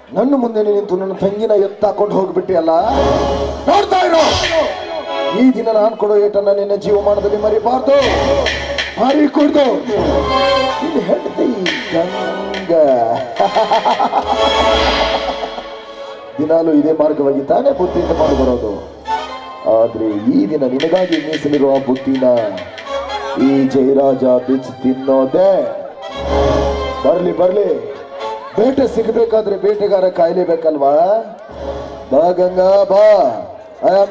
ನನ್ನ ಮುಂದೆ ನಿಂತು ನನ್ನ ತಂಗಿನ ಎತ್ತಾಕೊಂಡು ಹೋಗ್ಬಿಟ್ಟಿಯಲ್ಲ ನೋಡ್ತಾ ಇರೋ ಈ ದಿನ ನಾನು ಕೊಡೋ ಏಟನ್ನ ನಿನ್ನ ಜೀವಮಾನದಲ್ಲಿ ಮರಿಬಾರ್ದು ಮಾರಿ ಕುಡ್ದು ನಿನ್ನ ಹೆಂಡತಿ ಗಂಗ ದಿನಾಲು ಇದೇ ಮಾರ್ಗವಾಗಿ ತಾನೇ ಬುದ್ಧಿಯಿಂದ ಮಾಡಿ ಬರೋದು ಆದ್ರೆ ಈ ದಿನ ನಿನಗಾಗಿ ಮೀಸಲಿರುವ ಬುದ್ಧಿನ ಈ ಜಯರಾಜ ಬಿಚ್ಚಿ ತಿನ್ನೋದೇ ಬರ್ಲಿ ಬರ್ಲಿ ಬೇಟೆ ಸಿಗಬೇಕಾದ್ರೆ ಬೇಟೆಗಾರ ಕಾಯ್ಲೇಬೇಕಲ್ವಾ ಬಾ ಗಂಗಾ ಬಾ ಐ ಆಮ್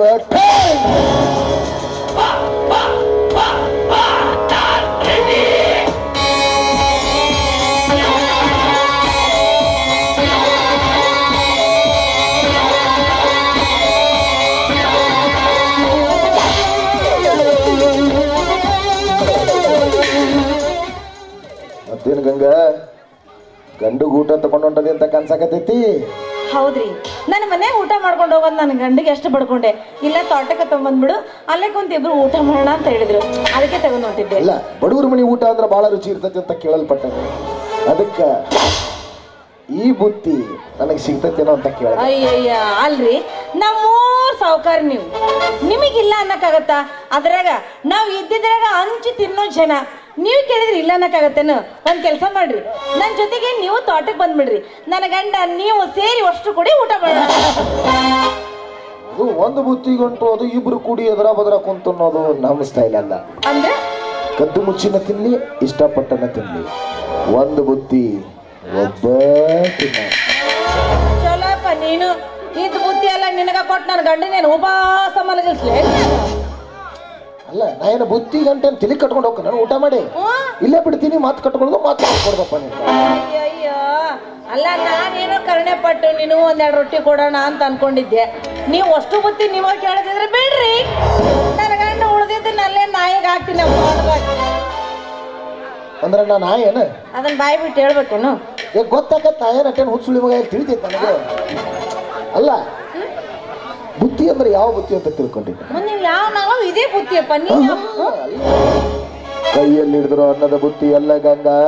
ಮತ್ತೇನು ಗಂಗಾ ಗಂಡು ಊಟ ತಗೊಂಡು ಹೊಂಟದೆ ಅಂತ ಕನ್ಸಾಕತೈತಿ ಹೌದ್ರಿ ನನ್ನ ಮನೆ ಊಟ ಮಾಡ್ಕೊಂಡು ಹೋಗೋದು ನನ್ನ ಗಂಡಿಗೆ ಎಷ್ಟು ಬಡ್ಕೊಂಡೆ ಇಲ್ಲ ತೋಟಕ್ಕೆ ತಗೊಂಬಂದ್ಬಿಡು ಅಲ್ಲೇ ಕುಂತ ಇಬ್ರು ಊಟ ಮಾಡೋಣ ಅಂತ ಹೇಳಿದ್ರು ಅದಕ್ಕೆ ತಗೊಂಡ್ ಹೊಂಟಿದ್ದೆ ಇಲ್ಲ ಬಡವ್ರ ಮನೆ ಊಟ ಅಂದ್ರೆ ಬಹಳ ರುಚಿ ಇರ್ತೈತಿ ಅಂತ ಕೇಳಲ್ಪಟ್ಟೆ ಅದಕ್ಕ ಈ ಬುತ್ತಿ ನನಗೆ ಸಿಗ್ತೈತೇನೋ ಅಂತ ಕೇಳ ಅಯ್ಯಯ್ಯ ಅಲ್ರಿ ನಮ್ಮೂರ್ ಸಾವುಕಾರ ನೀವು ನಿಮಗಿಲ್ಲ ಅನ್ನಕ್ಕಾಗತ್ತಾ ಅದ್ರಾಗ ನಾವ್ ಇದ್ದಿದ್ರಾಗ ಹಂಚಿ ತಿನ್ನೋ ಜನ ನೀವು ಕೇಳಿದ್ರಿ ಇಲ್ಲ ಅನ್ನಕ್ಕಾಗತ್ತೇನು ಒಂದ್ ಕೆಲಸ ಮಾಡ್ರಿ ನನ್ ಜೊತೆಗೆ ನೀವು ತೋಟಕ್ಕೆ ಬಂದ್ಬಿಡ್ರಿ ನನ್ನ ಗಂಡ ನೀವು ಸೇರಿ ಅಷ್ಟು ಕೂಡಿ ಊಟ ಮಾಡೋಣ ಅದು ಒಂದು ಬುತ್ತಿ ಗಂಟು ಅದು ಇಬ್ರು ಕೂಡಿ ಎದರ ಬದರ ಕುಂತು ಅನ್ನೋದು ನಮ್ಮ ಸ್ಟೈಲ್ ಅಲ್ಲ ಅಂದ್ರೆ ಕದ್ದು ಮುಚ್ಚಿನ ತಿನ್ಲಿ ಇಷ್ಟಪಟ್ಟನ ತಿನ್ಲಿ ಒಂದು ಬುತ್ತಿ ಒಬ್ಬ ತಿನ್ನ ಚಲೋಪ್ಪ ನೀನು ಇದ್ ಬುದ್ಧಿ ಎಲ್ಲ ನಿನಗ ಕೊಟ್ಟು ನನ್ನ ಗಂಡನೇನು ಉಪವಾಸ ಮಲಗಿಸ್ಲೆ ಅಲ್ಲ ನಾ ಏನು ಬುತ್ತಿ ಗಂಟೆ ತಲೆ ಕಟ್ಕೊಂಡು ಹೋಗ್ಕ ನಾನು ಊಟ ಮಾಡಿ ಇಲ್ಲೇ ಬಿಡ್ತೀನಿ ಮಾತು ಕಟ್ಕೊಳ್ಳೋದು ಮಾತು ಕೊಡ್ದಪ್ಪ ನೀನು ಅಯ್ಯಯ್ಯೋ ಅಲ್ಲ ನಾನೇನೋ ಕರುಣೆ ಪಟ್ಟು ನೀನು ಒಂದೆರಡು ರೊಟ್ಟಿ ಕೊಡೋಣ ಅಂತ ಅನ್ಕೊಂಡಿದ್ದೆ ನೀವು ಅಷ್ಟು ಬುತ್ತಿ ನೀವು ಕೇಳದಿದ್ರೆ ಬಿಡ್ರಿ ನನ್ನ ಗಂಡ ಉಳ್ದಿದ್ದನ್ನ ಅಲ್ಲೇ ನಾಯಿಗೆ ಹಾಕ್ತೀನಿ ಅಪ್ಪ ಒಳಗಾಗಿ. ಅಂದ್ರೆ ನಾನು ನಾ ಏನು ಅದನ್ನ ಬಾಯಿ ಬಿಟ್ಟು ಹೇಳ್ಬೇಕೇನು ಈಗ ಗೊತ್ತಾಗತ್ತ ಏನು ಅಟೇನು ಹುಚ್ಚುಳಿ ಮಗ ತಿಳಿತೈತೆ ನನಗೆ ಅಲ್ಲ ಬುತ್ತಿ ಅಂದ್ರೆ ಯಾವ ಬುತ್ತಿ ಅಂತ ತಿಳ್ಕೊಂಡಿದ್ದೆ ಮುಂದೆ ಯಾವ ನಾವು ಇದೇ ಬುತ್ತಿಯಪ್ಪ ನೀನು ಕೈಯಲ್ಲಿ ಹಿಡಿದ್ರು ಅನ್ನದ ಬುತ್ತಿ ಎಲ್ಲ ಗಂಗಾ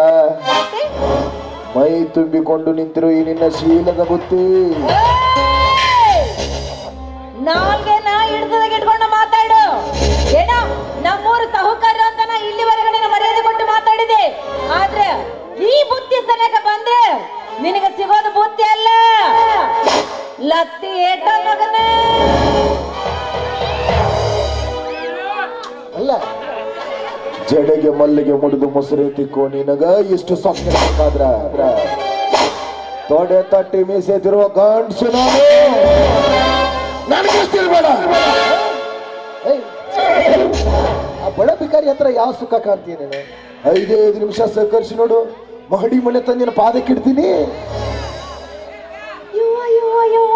ಮೈ ತುಂಬಿಕೊಂಡು ನಿಂತಿರೋ ಈ ನಿನ್ನ ಶೀಲದ ಬುತ್ತಿ ನಾಲ್ಗೆ ನಾ ಹಿಡ್ದಾಗ ಇಟ್ಕೊಂಡು ಮಾತಾಡು ಏನೋ ನಮ್ಮೂರು ಸಾಹುಕಾರ ಅಂತ ನಾ ಇಲ್ಲಿವರೆಗೆ ನಿನ್ನ ಮರ್ಯಾದೆ ಕೊಟ್ಟು ಮಾತಾಡಿದೆ ಆದ್ರೆ ಈ ಬುತ್ತಿ ಸನೇಕ ಬಂದ್ರೆ ನಿನಗೆ ಸಿಗೋದು ಬುತ್ತಿ ಅಲ್ಲ ಲತ್ತಿ ಏಟ ಮಗನೇ ಅಲ್ಲ ಜಡೆಗೆ ಮಲ್ಲಿಗೆ ಮುಡಿದು ಮೊಸರು ತಿಕ್ಕೋ ನಿನಗ ಇಷ್ಟು ಸೊಕ್ಕ ಬೇಕಾದ್ರ ತೊಡೆ ತಟ್ಟಿ ಮೀಸೆದಿರುವ ಗಂಡ್ಸು ನಾನು ನನಗೆ ಇಷ್ಟಿರ್ಬೇಡ ಏಯ್, ಆ ಬಡ ಬಿಕಾರಿ ಹತ್ರ ಯಾವ ಸುಖ ಕಾಣ್ತೀಯ ನೀನು ಐದೈದು ನಿಮಿಷ ಸಹಕರಿಸಿ ನೋಡು ಮಹಡಿ ಮನೆ ತಂದಿನ ಪಾದಕ್ಕೆ ಇಡ್ತೀನಿ ಯುವ ಯುವ ಯುವ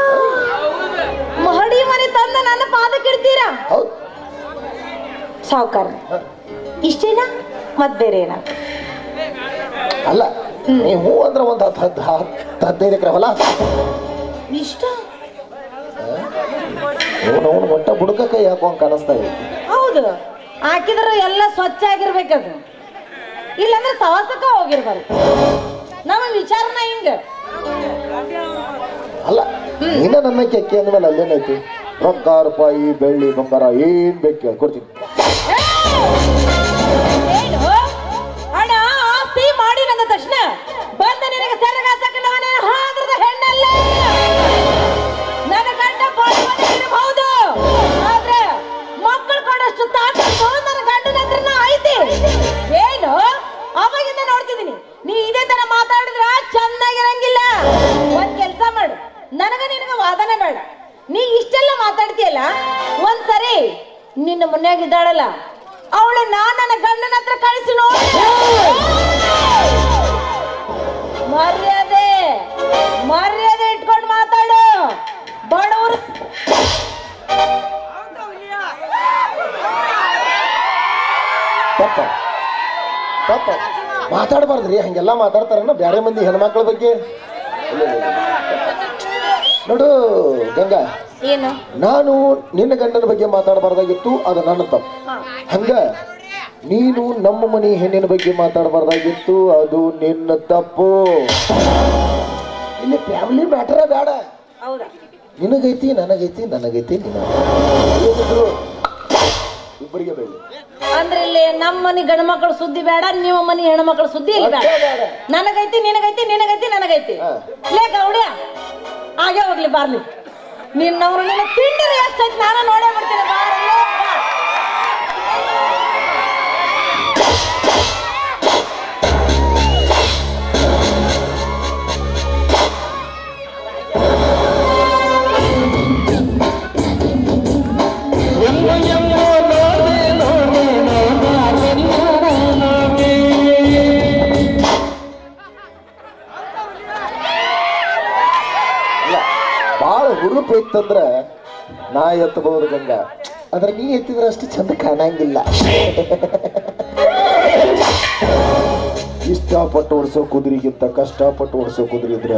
ಮಹಡಿ ಮನೆ ತಂದ ನನ್ನ ಪಾದಕ್ಕೆ ಇಡ್ತೀರಾ ಹೌದು ಸಾವುಕಾರ ಇಷ್ಟೇನಾ ಮತ್ ಬೇರೆ ಏನ ಅಲ್ಲ ನೀ ಹೂ ಅಂದ್ರೆ ಒಂದು ಹತ್ತು ಹತ್ತು ಹತ್ತು ಹದಿನೈದು ಎಕರೆ ಹೊಲ ಇಷ್ಟ ಅವನು ಅವನು ಒಟ್ಟ ಬುಡಕ ಕೈ ಹಾಕೋಂಗ್ ಕಾಣಿಸ್ತಾ ಇದೆ ಹೌದು ಹಾಕಿದ್ರೆ ಎಲ್ಲ ಸ್ವಚ್ಛ ಆಗಿರ್ಬೇಕದು ಇಲ್ಲಾಂದ್ರೆ ಸವಾಸಕ್ಕ ಹೋಗಿರ್ಬಾರ್ದು ನಮ್ಮ ವಿಚಾರನ ಹಿಂಗ ಅಲ್ಲ ನೀನ ನನ್ನ ಕೆಕ್ಕೆ ಅಂದ್ಮೇಲೆ ಅಲ್ಲೇನೈತಿ ರೊಕ್ಕ ರೂಪಾಯಿ ಬೆಳ್ಳಿ ಬಂಗಾರ ಏನ್ ಬೇಕು ಕೇಳಿ ಕೊಡ್ತೀನಿ ಏನು ಹಣ ಆಸ್ತಿ ಮಾಡಿ ನನ್ನ ತಕ್ಷಣ ಬಂದ ನಿನಗೆ ಸೆರಗಾಸಕ್ಕೆ ನಾನೇನು ಹಾದ್ರದ ಹೆಣ್ಣಲ್ಲ ನನ್ನ ಗಂಡ ಇರಬಹುದು ಆದ್ರೆ ಮಕ್ಕಳು ಕೊಡಷ್ಟು ತಾಕತ್ತು ನನ್ನ ಗಂಡನ ಹತ್ರನ ಐತಿ ಏನು ಅವಾಗಿಂದ ನೋಡ್ತಿದ್ದೀನಿ ನೀ ಇದೇ ತರ ಮಾತಾಡಿದ್ರ ಚೆನ್ನಾಗಿರಂಗಿಲ್ಲ ಒಂದ್ ಕೆಲ್ಸ ಮಾಡು ನನಗ ನಿನಗ ವಾದನೆ ಬೇಡ ನೀ ಇಷ್ಟೆಲ್ಲ ಮಾತಾಡ್ತೀಯಲ್ಲ ಒಂದ್ಸರಿ ನಿನ್ನ ಮನ್ಯಾಗ ಇದ್ದಾಳಲ್ಲ ಅವಳು ನಾನ್ ನನ್ನ ಗಂಡನ ಹತ್ರ ಕಳಿಸಿ ನೋಡಿ ಮರ್ಯಾದೆ ಮರ್ಯಾದೆ ಇಟ್ಕೊಂಡು ಮಾತಾಡು ಬಡವರು ತಪ್ಪ ತಪ್ಪ ಮಾತಾಡಬಾರ್ದ್ರಿ ಹಂಗೆಲ್ಲ ಮಾತಾಡ್ತಾರನ್ನ ಬೇರೆ ಮಂದಿ ಹೆಣ್ಮಕ್ಳ ಬಗ್ಗೆ ಇಲ್ಲ, ಇಲ್ಲ, ಇಲ್ಲ. ನೋಡು ಗಂಗಾ ಏನು ನಾನು ನಿನ್ನ ಗಂಡನ ಬಗ್ಗೆ ಮಾತಾಡಬಾರ್ದಾಗಿತ್ತು ಅದು ನನ್ನ ತಪ್ಪು ಹಂಗ ನೀನು ನಮ್ಮ ಮನೆ ಹೆಣ್ಣಿನ ಬಗ್ಗೆ ಮಾತಾಡಬಾರ್ದಾಗಿತ್ತು ಅದು ನಿನ್ನ ತಪ್ಪು ಇಲ್ಲಿ ಫ್ಯಾಮಿಲಿ ಮ್ಯಾಟರ ಬೇಡ ಹೌದಾ ನಿನಗೈತಿ ನನಗೈತಿ ನನಗೈತಿ ನಿನಗ ಏನಿದ್ರು ಇಬ್ಬರಿಗೆ ಬೇಡ ಅಂದ್ರೆ ಇಲ್ಲಿ ನಮ್ಮ ಮನಿ ಗಂಡ ಮಕ್ಕಳು ಸುದ್ದಿ ಬೇಡ ನಿಮ್ಮ ಮನಿ ಹೆಣ್ಮಕ್ಳ ಸುದ್ದಿ ಇಲ್ಲಿ ಬೇಡ ಅಷ್ಟೇ ಬೇಡ. ನನಗೈತಿ ನಿನಗೈತಿ ನಿನಗೈತಿ ನನಗೈತಿ ಹಾ. ಲೇ ಗೌಡ್ಯ ಹಾಗೆ ಹೋಗ್ಲಿ ಬರ್ಲಿ ನಿನ್ನವ್ರು ನಿನ್ನ ತಿಂಡಿರಿ ಎಷ್ಟೈತಿ ನಾನು ನೋಡೇ ಬಿಡ್ತೀನಿ ಬಾರಲ್ಲೇ ಬಾ. ಇಲ್ಲ ಭಾಳ ಹುರುಪು ಇತ್ತಂದ್ರ ನಾ ಎತ್ತಬಹುದು ಗಂಗಾ ಆದ್ರೆ ನೀ ಎತ್ತಿದ್ರೆ ಅಷ್ಟು ಚಂದ ಕಾಣಂಗಿಲ್ಲ ಇಷ್ಟಪಟ್ಟು ಓಡಿಸೋ ಕುದುರೆಗಿಂತ ಕಷ್ಟಪಟ್ಟು ಓಡಿಸೋ ಕುದುರೆ ಇದ್ರೆ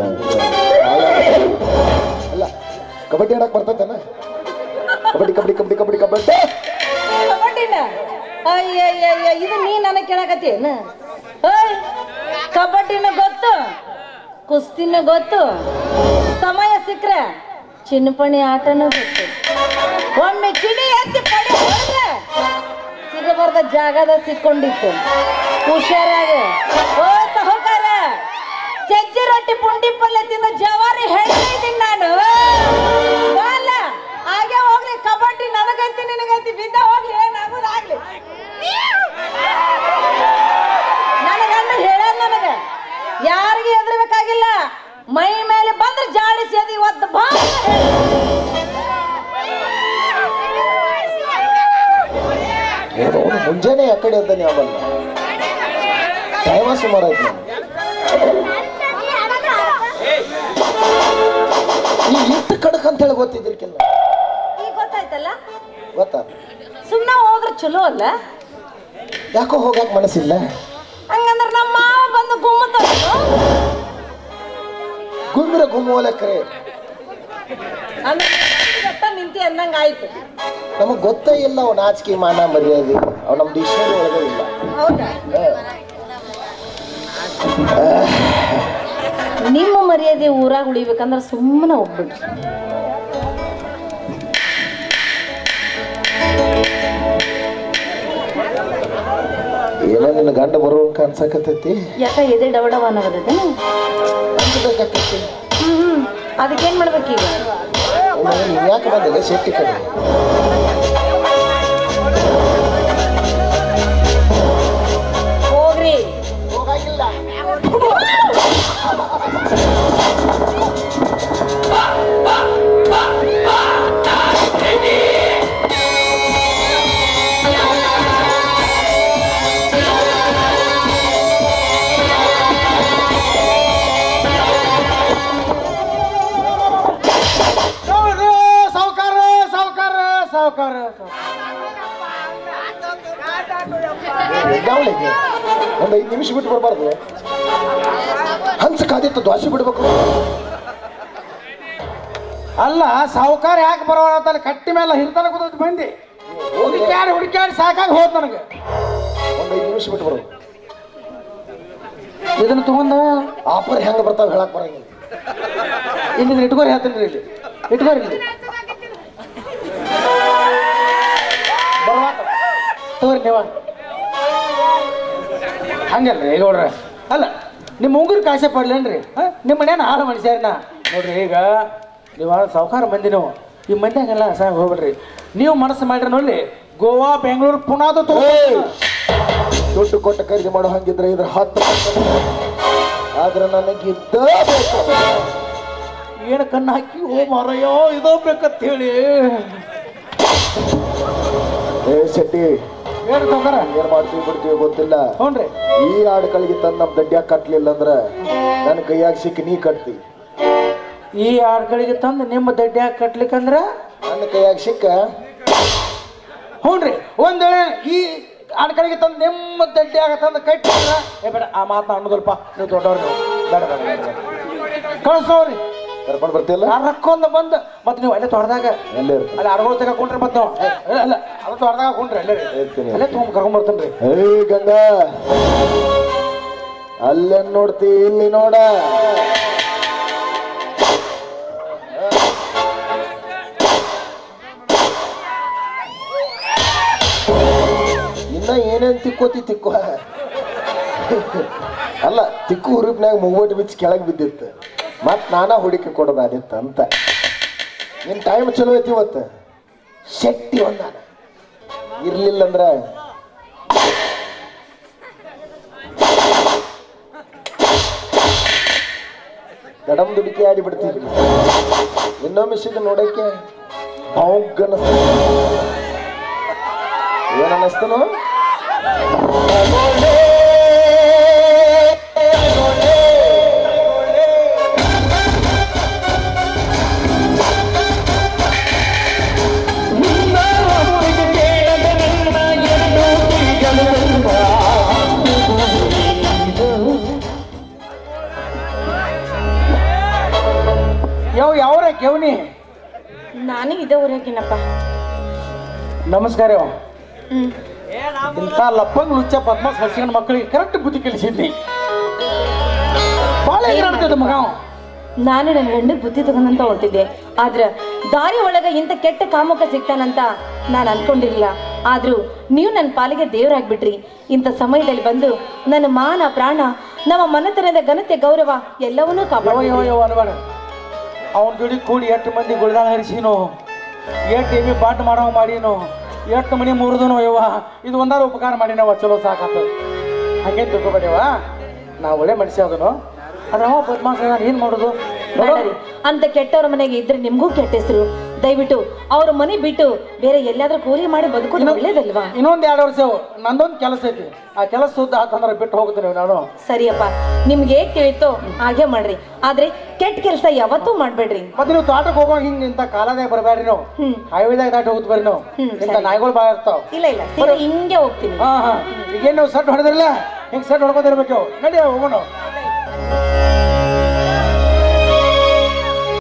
ಅಲ್ಲ ಕಬಡ್ಡಿ ಆಡಕ್ ಬರ್ತೈತೇನ ಕಬಡ್ಡಿ ಕಬಡ್ಡಿ ಕಬಡ್ಡಿ ಕಬಡ್ಡಿ ಕಬಡ್ಡಿ ಕಬಡ್ಡಿನ ಅಯ್ಯಯ್ಯಯ್ಯ ಇದು ನೀ ನನಗೆ ಕೇಳಕತ್ತೇನ ಓಯ್ ಕಬಡ್ಡಿನ ಗೊತ್ತು ಕುಸ್ತಿನ ಗೊತ್ತು ಸಮಯ ಸಿಕ್ಕ್ರೆ ಚಿನ್ನಪಣಿ ಆಟನೂ ಗೊತ್ತು ಒಮ್ಮೆ ಚಿಡಿ ಎತ್ತಿ ಪಡಿ ಹೊಡೆದ್ರೆ ಸಿಗಬಾರ್ದ ಜಾಗದ ಸಿಕ್ಕೊಂಡಿತ್ತು ಹುಷಾರಾಗ ಓ ಸಹಕಾರ ಚಜ್ಜಿ ರೊಟ್ಟಿ ಪುಂಡಿ ಪಲ್ಯ ತಿಂದು ಜವಾರಿ ಹೇಳ್ತಾ ಇದ್ದೀನಿ ನಾನು ಬಾಲ ಹಾಗೆ ಹೋಗ್ಲಿ ಕಬಡ್ಡಿ ನನಗೈತಿ ನಿನಗೈತಿ ಬಿದ್ದ ಹೋಗ್ಲಿ ಏನಾಗೋದಾಗ್ಲಿ ನನ್ನ ಗಂಡ ಹೇಳ ನನಗ ಯಾರಿಗೆ ಎದುರಬೇಕಾಗಿಲ್ಲ ಮೈ ಮೇಲೆ ಬಂದ್ರೆ ಜಾಡಿಸಿ ಅದು ಇವತ್ತು ಬಾ ಅಂತ ಹೇಳು. ಏನು ಅವ್ನು ಮುಂಜಾನೆ ಆ ಕಡೆ ಅಂತಾನೆ ಅವಲ್ಲ ಟೈಮ ಸುಮಾರು ಆಯ್ತು ನಾನು ಈ ಇಟ್ಟು ಕಡಕ್ ಅಂತ ಹೇಳಿ ಗೊತ್ತಿದ್ರಿಕಿಲ್ಲ ಈಗ ಗೊತ್ತಾಯ್ತಲ್ಲ ಗೊತ್ತಾ ಸುಮ್ಮನೆ ಹೋದ್ರೆ ಚಲೋ ಅಲ್ಲ ಯಾಕೋ ಹೋಗಕ್ ಮನಸ್ಸಿಲ್ಲ ಹಂಗಂದ್ರೆ ನಮ್ಮ ಮಾವ ಬಂದು ಗುಮ್ಮತ್ತ ಗುಂದ್ರ ಗುಮ್ಮೋಲೆ ಕರೆ ಅಂದ್ರೆ ಗೊತ್ತ ನಿಂತಿ ಅಂದಂಗ ಆಯ್ತು ನಮಗ್ ಗೊತ್ತೇ ಇಲ್ಲ ಅವ್ ನಾಚಿಕೆ ಮಾನ ಮರ್ಯಾದೆ ಅವ್ ನಮ್ ಡಿಕ್ಷನರಿ ಒಳಗೆ ಇಲ್ಲ ಹೌದಾ ಹ. ನಿಮ್ಮ ಮರ್ಯಾದೆ ಊರಾಗ ಉಳಿಬೇಕಂದ್ರೆ ಸುಮ್ಮನೆ ಹೋಗ್ಬಿಡ್ರಿ ಏನೋ ನಿನ್ನ ಗಂಡ ಬರುವಂಕ ಅನ್ಸಕತ್ತೈತಿ ಯಾಕ ಎದೆ ಡವಡವ ಅನ್ನೋದೈತೆ ಅನ್ಸ್ಬೇಕಾಕೈತಿ ಹ್ಮ್ ಅದಕ್ಕೇನ್ ಮಾಡ್ಬೇಕೀಗ ಒಮ್ಮೆ ನೀನ್ ಯಾಕೆ ಬಂದಿಲ್ಲ ಶೆಟ್ಟಿ ಕಡೆ ಹೋಗ್ರಿ ಸಾವುಕಾರ ಸಾವುಕಾರ ಸಾವುಕಾರ ಗಾವಳಿಗೆ ಒಂದ್ ಐದು ನಿಮಿಷ ಬಿಟ್ಟು ಬರಬಾರ್ದು ಹಂಸ ಕಾದಿತ್ತು ದ್ವಾಸೆ ಬಿಡ್ಬೇಕು ಅಲ್ಲ ಸಾವುಕಾರ ಯಾಕೆ ಬರೋಣ ಅಂತ ಕಟ್ಟಿ ಮೇಲೆ ಹಿರ್ತಾನ ಕೂತೈತಿ ಮಂದಿ ಹುಡುಕ್ಯಾಡಿ ಹುಡುಕ್ಯಾಡಿ ಸಾಕಾಗಿ ಹೋದ್ ನನಗೆ ಒಂದ್ ಐದು ನಿಮಿಷ ಬಿಟ್ಟು ಬರ್ಬೇಕು ಇದನ್ನ ತಗೊಂಡ ಆಫರ್ ಹೆಂಗ ಬರ್ತಾವ ಹೇಳಕ್ ಬರಂಗಿಲ್ಲ ಇಲ್ಲಿ ಇಟ್ಕೋರಿ ಹೇಳ್ತೀನಿ ಇಲ್ಲಿ ಇಟ್ಕೋರಿ ಇಲ್ಲಿ ಬರ್ವಾತ ತಗೋರಿ ನೀವ ಹಂಗಲ್ರಿ ಈಗ ನೋಡ್ರಿ ಅಲ್ಲ ನಿಮ್ಮ ಉಂಗುರು ಕಾಸೆ ಪಡ್ಲೇನ್ರಿ ಹಾ? ನಿಮ್ಮ ಮನೇನ ಹಾಳು ಮನುಷ್ಯರನ್ನ ನೋಡ್ರಿ ಈಗ ನೀವು ಸಾವುಕಾರ ಮಂದಿ ನೀವು ಈ ಮಂದಿ ಹಂಗಲ್ಲ ಸಾಗ ಹೋಗ್ಬಿಡ್ರಿ ನೀವು ಮನಸ್ಸು ಮಾಡ್ರಿ ನೋಡ್ರಿ ಗೋವಾ ಬೆಂಗಳೂರು ಪುನಾದು ತಗೋ ದುಡ್ಡು ಕೊಟ್ಟು ಖರೀದಿ ಮಾಡೋ ಹಂಗಿದ್ರೆ ಇದ್ರ ಹತ್ತು ಆದ್ರೆ ನನಗಿದ್ದ ಬೇಕು ಏನು ಕಣ್ಣು ಹಾಕಿ ಓ ಮಾರಯ್ಯೋ ಇದೋ ಬೇಕಂತ ಹೇಳಿ ಏ ಶೆಟ್ಟಿ ಏನು ಸಾವುಕಾರ ಏನ್ ಮಾಡ್ತೀವಿ ಬಿಡ್ತೀವಿ ಗೊತ್ತಿಲ್ಲ ಹ್ಞೂ ಈ ಆಡ್ಗಳಿಗೆ ತಂದು ನಮ್ ದಡ್ಡ್ಯಾಗ ಕಟ್ಲಿಲ್ಲ ಅಂದ್ರ ನನ್ನ ಕೈಯಾಗ ಸಿಕ್ಕಿ ನೀ ಕಟ್ತಿ ಈ ಆಡ್ಗಳಿಗೆ ತಂದು ನಿಮ್ಮ ದಡ್ಡ್ಯಾಗ ಕಟ್ಲಿಕ್ಕಂದ್ರ ನನ್ನ ಕೈಯಾಗ ಸಿಕ್ಕ ಹ್ಞೂನ್ರಿ ಒಂದ್ ವೇಳೆ ಈ ಆಡ್ಗಳಿಗೆ ತಂದು ನಿಮ್ಮ ದಡ್ಡ್ಯಾಗ ತಂದು ಕಟ್ಟಿದ್ರ ಏ ಬೇಡ ಆ ಮಾತನ್ನ ಅನ್ನೋದಲ್ಪ ನೀವು ದೊಡ್ಡವ್ರು ನೀವು ಬೇಡ ಬೇಡ ಬೇಡ ಬೇಡ ಕಳಿಸ್ತವ್ರಿ ಕರ್ಕೊಂಡ್ ಬರ್ತಿಲ್ಲ ರೊಕ್ಕೊಂದು ಬಂದು ಮತ್ತೆ ನೀವು ಅಲ್ಲೇ ತೊಡ್ದಾಗ ಎಲ್ಲೇ ಇರ್ತೀನಿ ಅಲ್ಲಿ ಅಡ್ಗೋಳು ತಗೊಂಡ್ರೆ ಮತ್ತೆ ನಾವು ಏ, ಏ, ಅಲ್ಲ ಅದು ತೊಡ್ದಾಗ ಹಾಕೊಂಡ್ರಿ ಅಲ್ಲೇ ರೀ. ಇರ್ತೀನಿ. ಅಲ್ಲೇ ತೊಗೊಂಡ್ ಕರ್ಕೊಂಡ್ ಬರ್ತೀನಿ ರೀ ಏಯ್ ಗಂಗಾ ಅಲ್ಲೇನ್ ನೋಡ್ತಿ ಇಲ್ಲಿ ನೋಡ ತಿಕ್ಕೋತಿ ತಿಕ್ಕೋ ಅಲ್ಲ ತಿಕ್ಕು ಹುರುಪ್ನ್ಯಾಗ ಮುಗ್ಬಿಟ್ಟು ಬಿಚ್ಚಿ ಕೆಳಗೆ ಬಿದ್ದಿತ್ತು ಮತ್ ನಾನಾ ಹುಡುಕಿ ಕೊಡೋದಾದಿತ್ತು ಅಂತ ನಿನ್ ಟೈಮ್ ಚಲೋ ಐತಿ ಇವತ್ತು ಶಕ್ತಿ ಒಂದ ಇರ್ಲಿಲ್ಲ ಅಂದ್ರ ಗಡಮ್ ದುಡುಕಿ ಆಡಿ ಬಿಡ್ತಿದ್ವಿ ಇನ್ನೊಮ್ಮೆ ಸಿಗ ನೋಡಕ್ಕೆ ಬಾವುಗನ ಏನ್ ಅನ್ನಿಸ್ತನು ಯಾವ ಯಾವ್ರ ಕೆವನಿ ನಾನು ಇದೇ ಊರಾಗಿನಪ್ಪ ನಮಸ್ಕಾರ ಯವ್ವ. ಹ್ಮ್ ಇಂಥ ಲಪ್ಪಂಗ್ ಲುಚ್ಚ ಪದ್ಮಾಸ್ ಹಸಿಗನ ಮಕ್ಕಳಿಗೆ ಕರೆಕ್ಟ್ ಬುದ್ಧಿ ಕಲಿಸಿದ್ನಿ ಭಾಳ ಎಗರಾಡ್ತದ ಮಗ ಅವ. ನಾನು ನನ್ನ ಗಂಡಗ್ ಬುದ್ಧಿ ತಗೊಂಡಂತ ಹೊಂಟಿದ್ದೆ ಆದ್ರ ದಾರಿ ಒಳಗ ಇಂಥ ಕೆಟ್ಟ ಕಾಮುಕ ಸಿಗ್ತಾನಂತ ನಾನು ಅನ್ಕೊಂಡಿರ್ಲಿಲ್ಲ ಆದ್ರೂ ನೀವು ನನ್ನ ಪಾಲಿಗೆ ದೇವರಾಗ್ಬಿಟ್ರಿ ಇಂಥ ಸಮಯದಲ್ಲಿ ಬಂದು ನನ್ನ ಮಾನ ಪ್ರಾಣ ನಮ್ಮ ಮನೆತನದ ಘನತೆ ಗೌರವ ಎಲ್ಲವನ್ನೂ ಯವ ಕಾಪಾಡ ಯವ ಯವ ಅನ್ಬೇಡ ಅವನ ಜೋಡಿ ಕೂಡಿ ಎಷ್ಟು ಮಂದಿ ಗುಳ್ದಾಳ ಹರಿಸಿನು ಎಷ್ಟು ಎಮ್ಮಿ ಪಾಠ ಮಾಡೋ ಮಾಡೀನು ಎಷ್ಟು ಮನಿ ಮುರಿದನು ಯವ್ವ ಇದು ಒಂದಾರ ಉಪಕಾರ ಮಾಡಿನವ ಚಲೋ ಸಾಕಾತ ಹಂಗೆ ತಿಳ್ಕೊಬೇಡವ ನಾ ಒಳ್ಳೆ ಮನುಷ್ಯ ಅದನು ಅದ್ರ ಅವ ಪದ್ಮಾಸ ಏನು ಮಾಡೋದು ಬೇಡರಿ ಅಂತ ಕೆಟ್ಟವ್ರ ಮನೆಗೆ ಇದ್ರೆ ನಿಮ್ಗೂ ಕೆಟ್ಟ ಹೆಸರು ದಯವಿಟ್ಟು ಅವ್ರ ಮನೆ ಬಿಟ್ಟು ಬೇರೆ ಎಲ್ಲಾದ್ರೂ ಕೂಲಿ ಮಾಡಿ ಬದುಕೋದು ಒಳ್ಳೇದಲ್ವಾ ಇನ್ನೊಂದು ಎರಡು ವರ್ಷ ನಂದೊಂದು ಕೆಲಸ ಐತಿ ಆ ಕೆಲಸ ಸುದ್ದ ಆತಂದ್ರೆ ಬಿಟ್ಟು ಹೋಗ್ತೀನಿ ನಾನು ಸರಿಯಪ್ಪ ನಿಮ್ಗೆ ಹೇಗ್ ತಿಳಿತೋ ಹಾಗೆ ಮಾಡ್ರಿ ಆದ್ರೆ ಕೆಟ್ಟ ಕೆಲಸ ಯಾವತ್ತೂ ಮಾಡ್ಬೇಡ್ರಿ ಮತ್ತೆ ನೀವು ತೋಟಕ್ಕೆ ಹೋಗುವಾಗ ಹಿಂಗೆ ಇಂಥ ಕಾಲದಾಗ ಬರಬೇಡ್ರಿ ನೀವು ಹ್ಮ್ ಹೈವೇದಾಗ ದಾಟಿ ಹೋಗ್ತು ಬರ್ರಿ ನೀವು ಹ್ಮ್, ಇಂಥ ಸರಿ. ನಾಯಿಗಳು ಭಾಳ ಇರ್ತಾವ ಇಲ್ಲ ಇಲ್ಲ ಸೀದಾ ಹಿಂಗೆ ಹೋಗ್ತೀನಿ ಹಾ ಹಾ ಈಗೇನು ನೀವು ಸಟ್ ಹೊಡೆದ್ರಲ್ಲ ಹಿಂಗೆ ಸಟ್ ಹೊಡ್ಕೊತಿರ್ಬೇಕು ನಡಿ ಹೋಗೋಣ